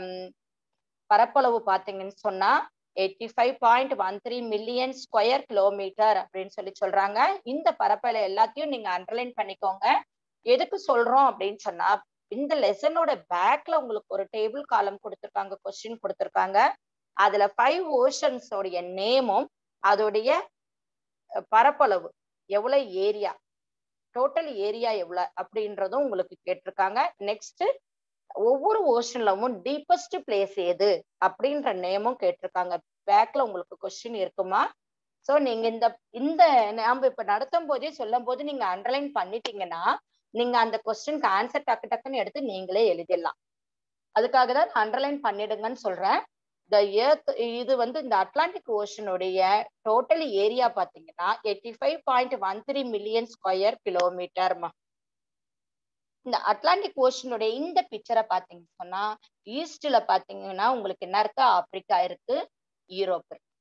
பரப்பளவு பாத்தீங்கன்னு சொன்னா eighty five point one three million square kilometre அப்படின்னு சொல்லி சொல்றாங்க இந்த பரப்பளவு எல்லாத்தையும் நீங்க அண்டர்லைன் பண்ணிக்கோங்க எதுக்கு சொல்றோம் அப்படின்னு சொன்னா இந்த லெசனோட பேக்ல உங்களுக்கு ஒரு டேபிள் காலம் கொடுத்துருக்காங்க கொஸ்டின் கொடுத்துருக்காங்க அதுல ஃபைவ் ஓஷன்ஸோடைய நேமும் அதோடைய பரப்பளவு எவ்வளவு ஏரியா டோட்டல் ஏரியா எவ்வளவு அப்படின்றதும் உங்களுக்கு கேட்டிருக்காங்க நெக்ஸ்ட் ஒவ்வொரு ஓஷன்லவும் டீப்பஸ்ட் பிளேஸ் எது அப்படின்ற நேமும் கேட்டிருக்காங்க பேக்ல உங்களுக்கு கொஸ்டின் இருக்குமா சோ நீங்க இந்த இந்த நாம இப்ப நடத்தும் போதே சொல்லும் போது நீங்க அண்டர்லைன் பண்ணிட்டீங்கன்னா நீங்க அந்த கொஸ்டினுக்கு ஆன்சர் டக்கு டக்குன்னு எடுத்து நீங்களே எழுதிடலாம் அதுக்காக தான் அண்டர்லைன் பண்ணிடுங்கன்னு சொல்றேன் த எர்த் இது வந்து இந்த அட்லாண்டிக் ஓஷனுடைய டோட்டல் ஏரியா பாத்தீங்கன்னா eighty five point one three million square kilometre இந்த அட்லாண்டிக் ஓஷனுடைய இந்த பிக்சரை பாத்தீங்கன்னு சொன்னா ஈஸ்ட்ல பாத்தீங்கன்னா உங்களுக்கு என்ன இருக்கு ஆப்பிரிக்கா இருக்கு யூரோப் இருக்கு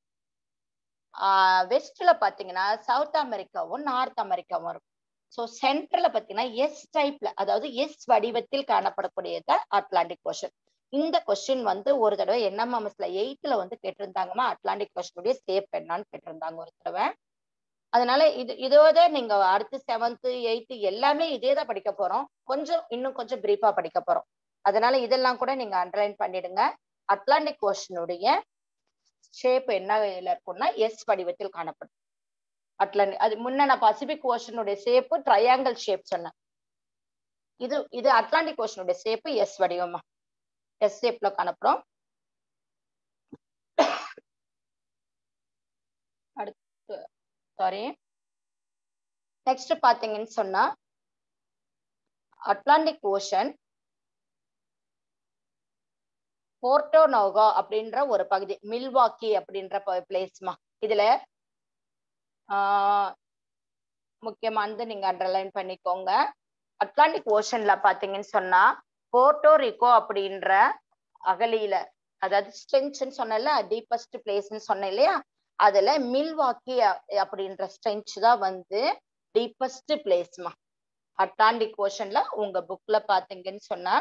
வெஸ்ட்ல பாத்தீங்கன்னா சவுத் அமெரிக்காவும் நார்த் அமெரிக்காவும் இருக்கும் ஸோ சென்டர்ல பாத்தீங்கன்னா எஸ் டைப்ல அதாவது எஸ் வடிவத்தில் காணப்படக்கூடியது அட்லாண்டிக் ஓஷன் இந்த கொஸ்டின் வந்து ஒரு தடவை என்எம்எம்எஸ்ல எயித்துல வந்து கேட்டிருந்தாங்கம்மா அட்லாண்டிக் ஓஷனுடைய சேப் என்னன்னு கேட்டிருந்தாங்க ஒரு தடவை அதனால இது இதோட நீங்க அடுத்து செவன்த் எயித்து எல்லாமே இதே தான் படிக்க போறோம் கொஞ்சம் இன்னும் கொஞ்சம் பிரீஃபா படிக்க போறோம் அதனால இதெல்லாம் கூட நீங்க அண்டர்லைன் பண்ணிடுங்க அட்லாண்டிக் ஓஷனுடைய ஷேப் என்ன இருக்கும்னா எஸ் வடிவத்தில் காணப்படும் அட்லாண்டிக் அது முன்ன நான் பசிபிக் ஓஷனுடைய ஷேப்பு ட்ரையாங்கிள் ஷேப் சொன்னேன் இது இது அட்லாண்டிக் ஓஷனுடைய ஷேப்பு எஸ் வடிவமா எஸ் ஷேப்ல காணப்படும் அடுத்து சாரி நெக்ஸ்ட் பாத்தீங்கன்னு சொன்னா அட்லாண்டிக் ஓஷன் போர்ட்டோ நோகா அப்படின்ற ஒரு பகுதி மில்வாக்கி அப்படின்ற பிளேஸ்மா இதுல ஆஹ் முக்கியமானது நீங்க அண்டர்லைன் பண்ணிக்கோங்க அட்லாண்டிக் ஓஷன்ல பாத்தீங்கன்னு சொன்னா போர்ட்டோ ரிகோ அப்படின்ற அகலியில அதாவது ஸ்ட்ரென்ச்னு சொன்னல டீப்பஸ்ட் பிளேஸ்ன்னு சொன்னேன் இல்லையா அதுல மில்வாக்கி அப்படின்ற ஸ்ட்ரென்ச் தான் வந்து டீப்பஸ்ட் பிளேஸ்மா அட்லாண்டிக் ஓஷன்ல உங்க புக்ல பாத்தீங்கன்னு சொன்னா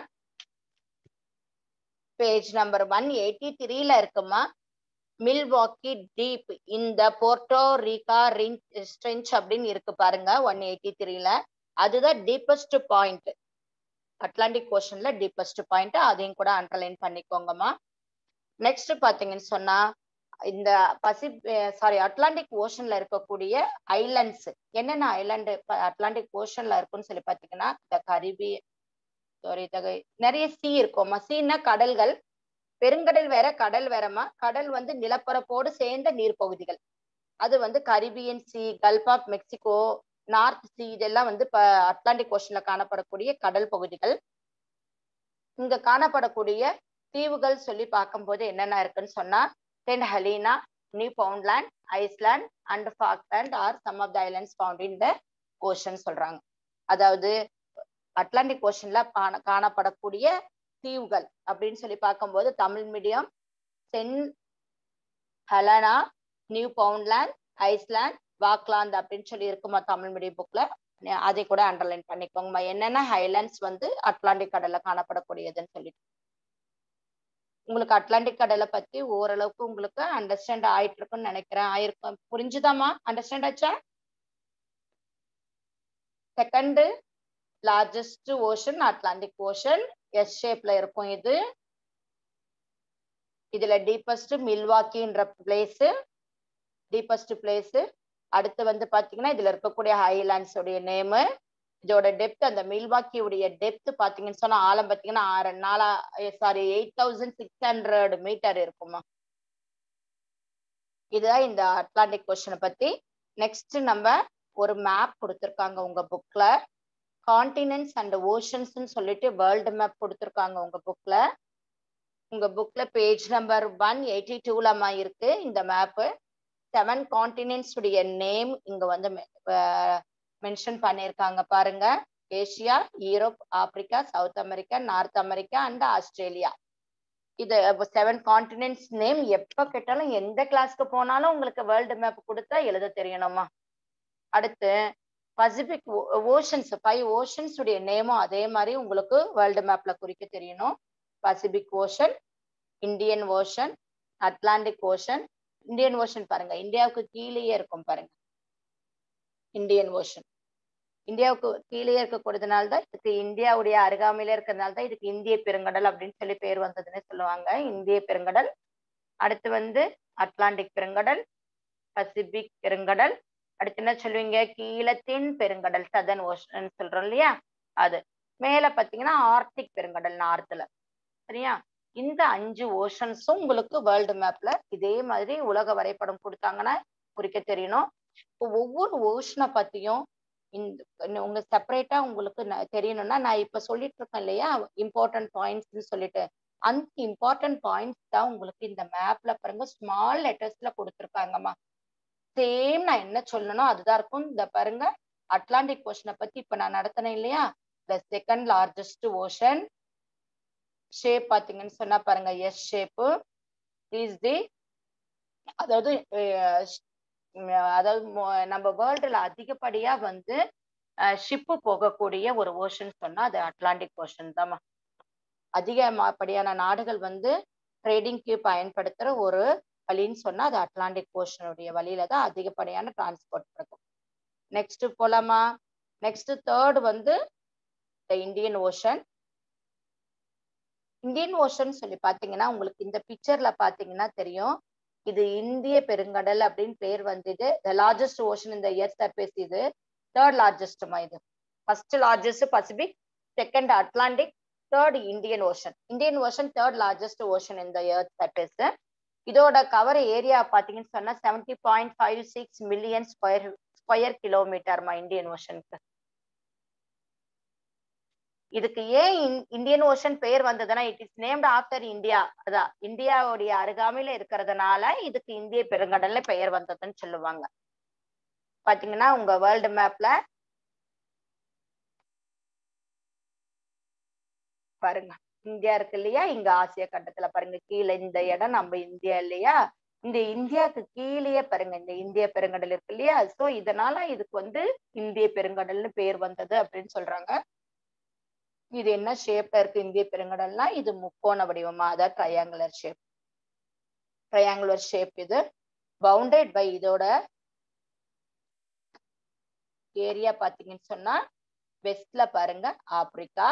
பேஜ் நம்பர் ஒன் எயிட்டி த்ரீல இருக்குமா மில்வாக்கி டீப் இந்த போர்ட்டோ ரீகா ரின் ஸ்ட்ரென்ச் அப்படின்னு இருக்கு பாருங்க ஒன் எயிட்டி த்ரீல அதுதான் டீப்பஸ்ட் பாயிண்ட் அட்லாண்டிக் ஓஷன்ல டீப்பஸ்ட் பாயிண்ட் அதையும் கூட அண்டர்லைன் பண்ணிக்கோங்கம்மா நெக்ஸ்ட் பாத்தீங்கன்னு சொன்னா இந்த பசிப் சாரி அட்லாண்டிக் ஓஷன்ல இருக்கக்கூடிய ஐலண்ட்ஸ் என்னென்ன ஐலாண்டு அட்லாண்டிக் ஓஷன்ல இருக்குன்னு சொல்லி பாத்தீங்கன்னா இந்த கரிபி சாரி நிறைய சீ இருக்கும்மா சீனா கடல்கள் பெருங்கடல் வேற கடல் வேறமா கடல் வந்து நிலப்பரப்போடு சேர்ந்த நீர்ப்பகுதிகள் அது வந்து Caribbean sea gulf of Mexico north sea இதெல்லாம் வந்து இப்ப அட்லாண்டிக் ஓஷன்ல காணப்படக்கூடிய கடல் பகுதிகள் இங்க காணப்படக்கூடிய தீவுகள் சொல்லி பார்க்கும்போது என்னென்ன இருக்குன்னு சொன்னா Saint Helena Newfoundland Iceland and Falkland are some of the islands found in the ocean சொல்றாங்க அதாவது அட்லாண்டிக் ஓஷன்ல காணப்படக்கூடிய தீவுகள் அப்படின்னு சொல்லி பார்க்கும்போது Tamil medium Saint Helena Newfoundland Iceland Falkland அப்படின்னு சொல்லி இருக்குமா தமிழ் மீடியம் புக்ல அதை கூட அண்டர்லைன் பண்ணிக்கோங்கம்மா என்னென்ன ஹைலாண்ட்ஸ் வந்து அட்லாண்டிக் கடல்ல காணப்படக்கூடியதுன்னு சொல்லிட்டு உங்களுக்கு அட்லாண்டிக் கடலை பத்தி ஓரளவுக்கு உங்களுக்கு அண்டர்ஸ்டாண்ட் ஆயிட்டு இருக்குன்னு நினைக்கிறேன் ஆயிருக்கும் புரிஞ்சுதாமா அண்டர்ஸ்டாண்ட் ஆச்சா second largest ocean Atlantic ocean S ஷேப்ல இருக்கும் இது இதுல டீப்பஸ்ட் மில்வாக்கின்ற பிளேஸ் டீப்பஸ்ட் பிளேஸ் அடுத்து வந்து பாத்தீங்கன்னா இதுல இருக்கக்கூடிய ஹைலாண்ட்ஸ் உடைய நேமு இதோட டெப்த் அந்த மில்வாக்கியுடைய டெப்த் பாத்தீங்கன்னு சொன்னா ஆழம் பாத்தீங்கன்னா ஆறு நாலா sorry eight thousand six hundred metre இருக்குமா இதுதான் இந்த அட்லாண்டிக் ஓஷனை பத்தி நெக்ஸ்ட் நம்ம ஒரு மேப் கொடுத்துருக்காங்க உங்க புக்ல கான்டினென்ட்ஸ் அண்ட் ஓஷன்ஸ்னு சொல்லிட்டு வேர்ல்டு மேப் கொடுத்துருக்காங்க உங்க புக்ல உங்க புக்ல பேஜ் நம்பர் ஒன் எயிட்டி டூலமா இருக்கு இந்த மேப்பு செவன் கான்டினென்ட்ஸ் உடைய நேம் இங்க வந்து மென்ஷன் பண்ணியிருக்காங்க பாருங்க Asia Europe Africa South America North America and Australia இது செவன் கான்டினென்ட்ஸ் நேம் எப்ப கேட்டாலும் எந்த கிளாஸ்க்கு போனாலும் உங்களுக்கு வேர்ல்டு மேப் கொடுத்தா எழுத தெரியணுமா அடுத்து பசிபிக் ஓஷன்ஸ் ஃபைவ் ஓஷன்ஸ் உடைய நேமும் அதே மாதிரி உங்களுக்கு வேர்ல்டு மேப்ல குறிக்க தெரியணும் Pacific ocean Indian ocean Atlantic ocean Indian ocean பாருங்க இந்தியாவுக்கு கீழேயே இருக்கும் பாருங்க இந்தியன் ஓஷன் இந்தியாவுக்கு கீழே இருக்கக்கூடியதுனால தான் இதுக்கு இந்தியாவுடைய அருகாமையில இருக்கிறதுனால தான் இதுக்கு இந்திய பெருங்கடல் அப்படின்னு சொல்லி பேர் வந்ததுன்னு சொல்லுவாங்க இந்திய பெருங்கடல் அடுத்து வந்து அட்லாண்டிக் பெருங்கடல் பசிபிக் பெருங்கடல் அடுத்து என்ன சொல்லுவீங்க கீழத்தின் பெருங்கடல் சதன் ஓஷன் சொல்றோம் இல்லையா அது மேல பாத்தீங்கன்னா ஆர்டிக் பெருங்கடல் நார்த்ல சரியா இந்த அஞ்சு ஓஷன்ஸும் உங்களுக்கு வேர்ல்டு மேப்ல இதே மாதிரி உலக வரைபடம் கொடுத்தாங்கன்னா குறிக்க தெரியணும் இப்போ ஒவ்வொரு ஓஷனை பத்தியும் இந்த உங்க செப்பரேட்டா உங்களுக்கு ந- தெரியணும்னா நான் இப்ப சொல்லிட்டு இருக்கேன் இல்லையா இம்பார்ட்டன்ட் பாயிண்ட்ஸ்னு சொல்லிட்டு அந்த இம்பார்ட்டன்ட் பாயிண்ட்ஸ் தான் உங்களுக்கு இந்த மேப்ல பாருங்க ஸ்மால் லெட்டர்ஸ்ல கொடுத்துருக்காங்கம்மா சேம் நான் என்ன சொல்லணும் அதுதான் இருக்கும் இந்த பாருங்க அட்லாண்டிக் ஓஷனை பத்தி இப்ப நான் நடத்தினேன் இல்லையா the second largest ocean shape பாத்தீங்கன்னு சொன்னா பாருங்க எஸ் ஷேப்பு இஸ் தி அதாவது அஹ், ஷ்- உம், அதாவது மொ- நம்ம வேர்ல்டுல அதிகப்படியா வந்து ஷிப்பு போகக்கூடிய ஒரு ஓஷன் சொன்னா அது அட்லாண்டிக் ஓஷன் தான் அதிகப்படியான நாடுகள் வந்து ட்ரேடிங்க்கு பயன்படுத்துற ஒரு வழின்னு சொன்னா அது அட்லாண்டிக் ஓஷனுடைய வழியில தான் அதிகப்படியான டிரான்ஸ்போர்ட் இருக்கும் நெக்ஸ்ட் போலாமா நெக்ஸ்ட் தேர்ட் வந்து the Indian ocean Indian ocean சொல்லி பாத்தீங்கன்னா உங்களுக்கு இந்த பிக்சர்ல பாத்தீங்கன்னா தெரியும் இது இந்திய பெருங்கடல் அப்படின்னு பேர் வந்தது த லார்ஜஸ்ட் ஓஷன் இந்த எர்த் சர்ஃபேஸ் இது தேர்ட் லார்ஜஸ்ட்மா இது first largest Pacific second Atlantic third Indian ocean Indian ocean third largest ocean இந்த எர்த் சர்ஃபேஸ் இதோட கவர் ஏரியா பாத்தீங்கன்னு சொன்னா seventy point five six million square square கிலோமீட்டர்மா இந்தியன் ஓஷனுக்கு இதுக்கு ஏன் இந்- இந்தியன் ஓஷன் பெயர் வந்ததுன்னா it is named after India அதான் இந்தியாவுடைய அருகாமையில இருக்கிறதுனால இதுக்கு இந்திய பெருங்கடல்ல பெயர் வந்ததுன்னு சொல்லுவாங்க பாத்தீங்கன்னா உங்க வேர்ல்டு மேப்ல பாருங்க இந்தியா இருக்கு இல்லையா இங்க ஆசிய கண்டத்துல பாருங்க கீழே இந்த இடம் நம்ம இந்தியா இல்லையா இந்த இந்தியாவுக்கு கீழேயே பாருங்க இந்த இந்திய பெருங்கடல் இருக்கு இல்லையா சோ இதனால இதுக்கு வந்து இந்திய பெருங்கடல்னு பேர் வந்தது அப்படின்னு சொல்றாங்க இது என்ன ஷேப்ல இருக்கு இந்திய பெருங்கடல்னா இது முக்கோண வடிவமா அதாவது ட்ரையாங்குலர் ஷேப் ட்ரையாங்குலர் ஷேப் இது பவுண்டட் பை இதோட ஏரியா பாத்தீங்கன்னு சொன்னா வெஸ்ட்ல பாருங்க ஆப்பிரிக்கா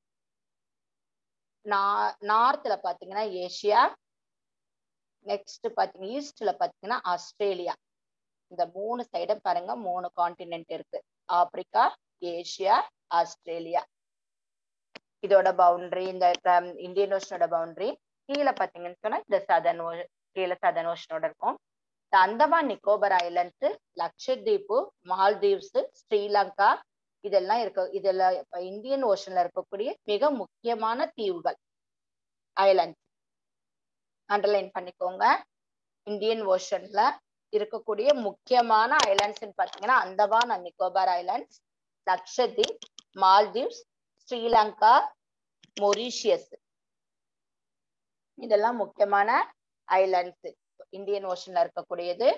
நார்த்ல பாத்தீங்கன்னா ஏசியா நெக்ஸ்ட் பாத்தீங்கன்னா ஈஸ்ட்ல பாத்தீங்கன்னா ஆஸ்திரேலியா இந்த மூணு சைடும் பாருங்க மூணு காண்டினென்ட் இருக்கு ஆப்பிரிக்கா ஏசியா ஆஸ்திரேலியா இதோட பவுண்டரி இந்த க- இந்தியன் ஓஷனோட பவுண்டரி கீழே பாத்தீங்கன்னு சொன்னா இந்த சதன் கீழே சதன் ஓஷனோட இருக்கும் இந்த அந்தமான் நிக்கோபர் ஐலண்ட்ஸ் லட்சத்தீவு மால்தீவ்ஸ் ஸ்ரீலங்கா இதெல்லாம் இருக்கு இதெல்லாம் இப்ப இந்தியன் ஓஷன்ல இருக்கக்கூடிய மிக முக்கியமான தீவுகள் ஐலண்ட் அண்டர்லைன் பண்ணிக்கோங்க இந்தியன் ஓஷன்ல இருக்கக்கூடிய முக்கியமான ஐலாண்ட்ஸ் பாத்தீங்கன்னா Andaman and Nicobar islands Lakshadweep Maldives Sri Lanka Mauritius இதெல்லாம் முக்கியமான ஐலாண்ட்ஸ் இந்தியன் ஓஷன்ல இருக்கக்கூடியது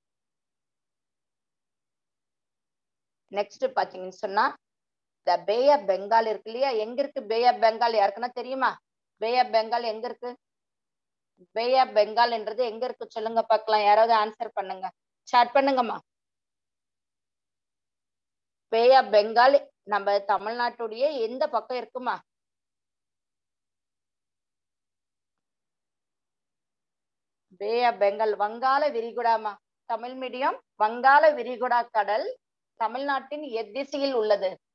நெக்ஸ்ட் பாத்தீங்கன்னு சொன்னா இந்த பே ஆஃப் பெங்கால் இருக்கு இல்லையா எங்க இருக்கு பே ஆஃப் பெங்கால் யாருக்குன்னா தெரியுமா பே ஆஃப் பெங்கால் எங்க இருக்கு பே ஆஃப் பெங்கால்ன்றது எங்க இருக்கு சொல்லுங்க பார்க்கலாம் யாராவது ஆன்சர் பண்ணுங்க ஸ்டார்ட் பண்ணுங்கம்மா பே ஆஃப் பெங்கால் நம்ம தமிழ்நாட்டுடைய எந்த பக்கம் இருக்குமா பே ஆஃப் பெங்கால் வங்காள விரிகுடாமா தமிழ் மீடியம் வங்காள விரிகுடா கடல் தமிழ்நாட்டின் எத்திசையில் உள்ளது